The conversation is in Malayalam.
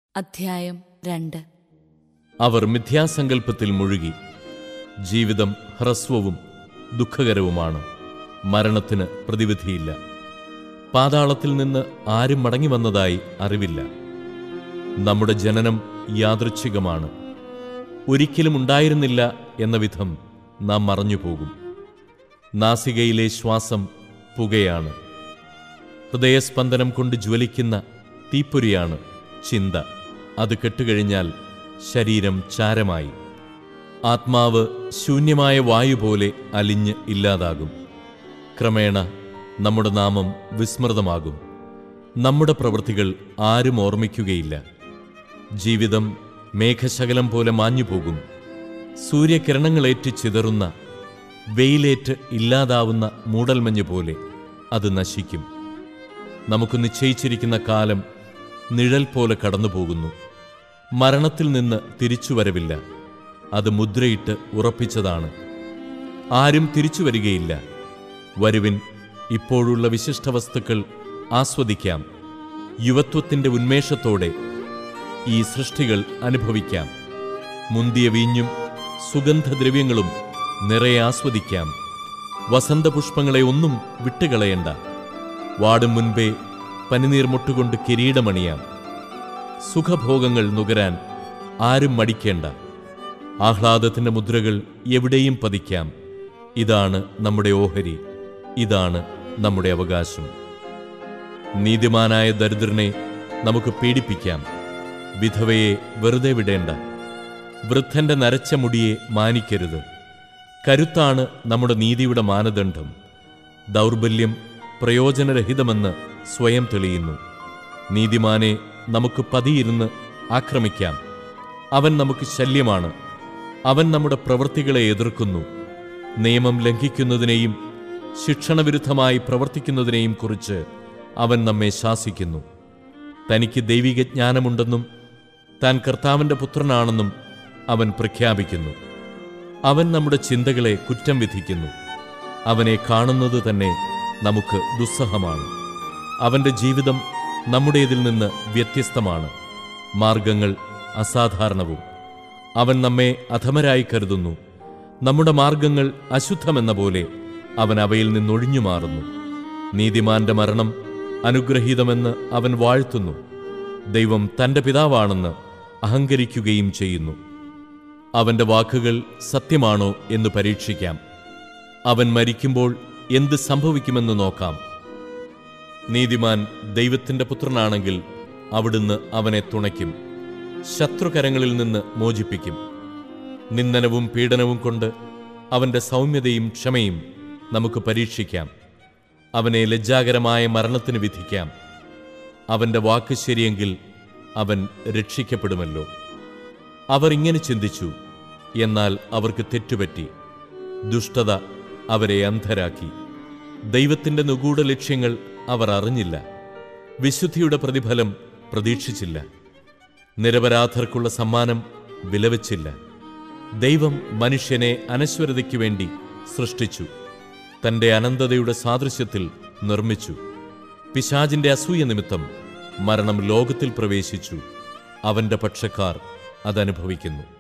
അധ്യായം രണ്ട് അവർ മിഥ്യാസങ്കല്പത്തിൽ മുഴുകി ജീവിതം ഹ്രസ്വവും ദുഃഖകരവുമാണ് മരണത്തിന് പ്രതിവിധിയില്ല പാതാളത്തിൽ നിന്ന് ആരും മടങ്ങി വന്നതായി അറിവില്ല നമ്മുടെ ജനനം യാദൃച്ഛികമാണ് ഒരിക്കലും ഉണ്ടായിരുന്നില്ല എന്ന വിധം നാം മറഞ്ഞുപോകും നാസികയിലെ ശ്വാസം പുകയാണ് ഹൃദയസ്പന്ദനം കൊണ്ട് ജ്വലിക്കുന്ന തീപ്പൊരിയാണ് ചിന്ത അത് കെട്ടുകഴിഞ്ഞാൽ ശരീരം ചാരമായി ആത്മാവ് ശൂന്യമായ വായു പോലെ അലിഞ്ഞ് ഇല്ലാതാകും ക്രമേണ നമ്മുടെ നാമം വിസ്മൃതമാകും നമ്മുടെ പ്രവൃത്തികൾ ആരും ഓർമ്മിക്കുകയില്ല ജീവിതം മേഘശകലം പോലെ മാഞ്ഞുപോകും സൂര്യകിരണങ്ങളേറ്റ് ചിതറുന്ന വെയിലേറ്റ് ഇല്ലാതാവുന്ന മൂടൽമഞ്ഞ് പോലെ അത് നശിക്കും നമുക്ക് നിശ്ചയിച്ചിരിക്കുന്ന കാലം നിഴൽ പോലെ കടന്നുപോകുന്നു മരണത്തിൽ നിന്ന് തിരിച്ചുവരവില്ല അത് മുദ്രയിട്ട് ഉറപ്പിച്ചതാണ് ആരും തിരിച്ചു വരികയില്ല വരുവിൻ ഇപ്പോഴുള്ള വിശിഷ്ട വസ്തുക്കൾ ആസ്വദിക്കാം യുവത്വത്തിന്റെ ഉന്മേഷത്തോടെ ഈ സൃഷ്ടികൾ അനുഭവിക്കാം മുന്തിയ വീഞ്ഞും സുഗന്ധദ്രവ്യങ്ങളും നിറയെ ആസ്വദിക്കാം വസന്തപുഷ്പങ്ങളെ ഒന്നും വിട്ടുകളയണ്ട വാടും മുൻപേ പനിനീർ മുട്ടുകൊണ്ട് കിരീടമണിയാം സുഖഭോഗങ്ങൾ നുകരാൻ ആരും മടിക്കേണ്ട ആഹ്ലാദത്തിന്റെ മുദ്രകൾ എവിടെയും പതിക്കാം ഇതാണ് നമ്മുടെ ഓഹരി ഇതാണ് നമ്മുടെ അവകാശം നീതിമാനായ ദരിദ്രനെ നമുക്ക് പീഡിപ്പിക്കാം വിധവയെ വെറുതെ വിടേണ്ട വൃദ്ധന്റെ നരച്ച മുടിയെ മാനിക്കരുത് കരുത്താണ് നമ്മുടെ നീതിയുടെ മാനദണ്ഡം ദൗർബല്യം പ്രയോജനരഹിതമെന്ന് സ്വയം തെളിയുന്നു നീതിമാനെ നമുക്ക് പതിയിരുന്ന് ആക്രമിക്കാം അവൻ നമുക്ക് ശല്യമാണ് അവൻ നമ്മുടെ പ്രവൃത്തികളെ എതിർക്കുന്നു നിയമം ലംഘിക്കുന്നതിനെയും ശിക്ഷണവിരുദ്ധമായി പ്രവർത്തിക്കുന്നതിനെയും കുറിച്ച് അവൻ നമ്മെ ശാസിക്കുന്നു തനിക്ക് ദൈവിക ജ്ഞാനമുണ്ടെന്നും താൻ കർത്താവിൻ്റെ പുത്രനാണെന്നും അവൻ പ്രഖ്യാപിക്കുന്നു അവൻ നമ്മുടെ ചിന്തകളെ കുറ്റം വിധിക്കുന്നു അവനെ കാണുന്നത് തന്നെ നമുക്ക് ദുസ്സഹമാണ് അവന്റെ ജീവിതം നമ്മുടേതിൽ നിന്ന് വ്യത്യസ്തമാണ് മാർഗങ്ങൾ അസാധാരണവും അവൻ നമ്മെ അധമരായി കരുതുന്നു നമ്മുടെ മാർഗങ്ങൾ അശുദ്ധമെന്ന പോലെ അവൻ അവയിൽ നിന്നൊഴിഞ്ഞു മാറുന്നു നീതിമാന്റെ മരണം അനുഗ്രഹീതമെന്ന് അവൻ വാഴ്ത്തുന്നു ദൈവം തന്റെ പിതാവാണെന്ന് അഹങ്കരിക്കുകയും ചെയ്യുന്നു അവന്റെ വാക്കുകൾ സത്യമാണോ എന്ന് പരീക്ഷിക്കാം അവൻ മരിക്കുമ്പോൾ എന്ത് സംഭവിക്കുമെന്ന് നോക്കാം നീതിമാൻ ദൈവത്തിന്റെ പുത്രനാണെങ്കിൽ അവിടുന്ന് അവനെ തുണയ്ക്കും ശത്രുകരങ്ങളിൽ നിന്ന് മോചിപ്പിക്കും നിന്ദനവും പീഡനവും കൊണ്ട് അവന്റെ സൗമ്യതയും ക്ഷമയും നമുക്ക് പരീക്ഷിക്കാം അവനെ ലജ്ജാകരമായ മരണത്തിന് വിധിക്കാം അവന്റെ വാക്ക് ശരിയെങ്കിൽ അവൻ രക്ഷിക്കപ്പെടുമല്ലോ അവർ ഇങ്ങനെ ചിന്തിച്ചു എന്നാൽ അവർക്ക് തെറ്റുപറ്റി ദുഷ്ടത അവരെ അന്ധരാക്കി ദൈവത്തിന്റെ നിഗൂഢ ലക്ഷ്യങ്ങൾ അവർ അറിഞ്ഞില്ല വിശുദ്ധിയുടെ പ്രതിഫലം പ്രതീക്ഷിച്ചില്ല നിരപരാധർക്കുള്ള സമ്മാനം വിലവച്ചില്ല ദൈവം മനുഷ്യനെ അനശ്വരതയ്ക്കു വേണ്ടി സൃഷ്ടിച്ചു തന്റെ അനന്തതയുടെ സാദൃശ്യത്തിൽ നിർമ്മിച്ചു പിശാജിന്റെ അസൂയ നിമിത്തം മരണം ലോകത്തിൽ പ്രവേശിച്ചു അവന്റെ പക്ഷക്കാർ അതനുഭവിക്കുന്നു